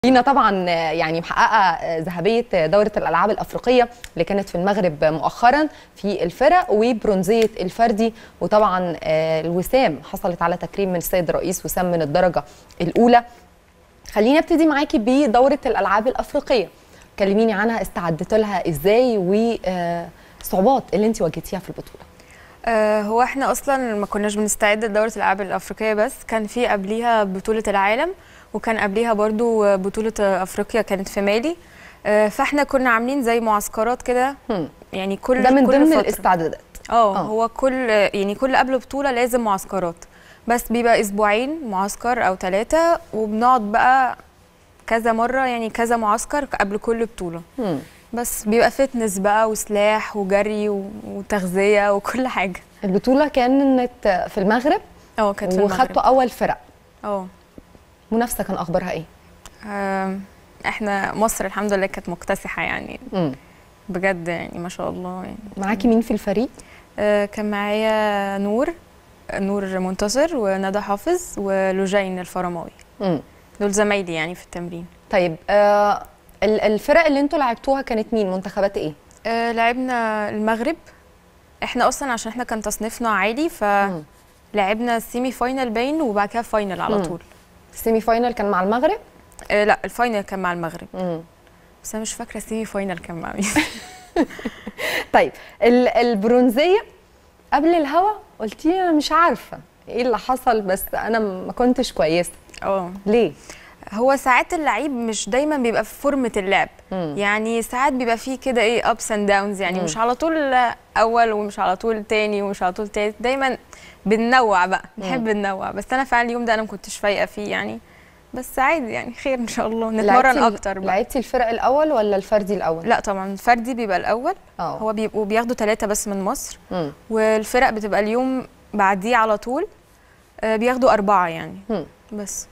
لينا طبعا يعني محققه ذهبيه دوره الالعاب الافريقيه اللي كانت في المغرب مؤخرا في الفرق وبرونزيه الفردي وطبعا الوسام حصلت على تكريم من السيد الرئيس وسام من الدرجه الاولى خلينا ابتدي معاكي بدوره الالعاب الافريقيه كلميني عنها استعدت لها ازاي والصعوبات اللي انت واجهتيها في البطوله آه هو احنا اصلا ما كناش بنستعد لدوره الالعاب الافريقيه بس كان في قبليها بطوله العالم وكان قبليها برضو بطوله افريقيا كانت في مالي آه فاحنا كنا عاملين زي معسكرات كده يعني كل ده من كل ضمن فترة. الاستعدادات اه هو كل يعني كل قبل بطوله لازم معسكرات بس بيبقى اسبوعين معسكر او ثلاثه وبنقعد بقى كذا مره يعني كذا معسكر قبل كل بطوله مم. بس بيبقى فتنس بقى وسلاح وجري و- وتغذيه وكل حاجه البطوله كانت في المغرب اه كانت في المغرب وخدتوا اول فرق اه المنافسه كان اخبارها ايه آم، احنا مصر الحمد لله كانت مكتسحه يعني مم. بجد يعني ما شاء الله يعني معاكي مين في الفريق آه، كان معايا نور نور منتصر وندى حافظ ولوجين الفرماوي مم. دول زمايلي يعني في التمرين طيب آه ال- الفرق اللي انتوا لعبتوها كانت مين منتخبات ايه آه، لعبنا المغرب احنا اصلا عشان احنا كان تصنيفنا عالي مم. فلعبنا السيمي فاينل باين وبعد كده فاينل على مم. طول السيمي فاينل كان مع المغرب آه لا الفاينل كان مع المغرب مم. بس انا مش فاكره السيمي فاينل كان مع مين طيب ال- البرونزيه قبل الهوا قلتي لي انا مش عارفه ايه اللي حصل بس انا ما كنتش كويسه اه ليه هو ساعات اللعيب مش دايما بيبقى في فورمه اللعب مم. يعني ساعات بيبقى فيه كده ايه ابس اند داونز يعني مم. مش على طول اول ومش على طول تاني ومش على طول تالت دايما بننوع بقى نحب ننوع بس انا فعلا اليوم ده انا ما كنتش فايقه فيه يعني بس عادي يعني خير ان شاء الله نتمرن لعبتي- اكتر بقى لعبتي الفرق الاول ولا الفردي الاول لا طبعا الفردي بيبقى الاول اه هو بيبقوا بياخدوا ثلاثه بس من مصر مم. والفرق بتبقى اليوم بعديه على طول آه، بياخدوا اربعه يعني مم. بس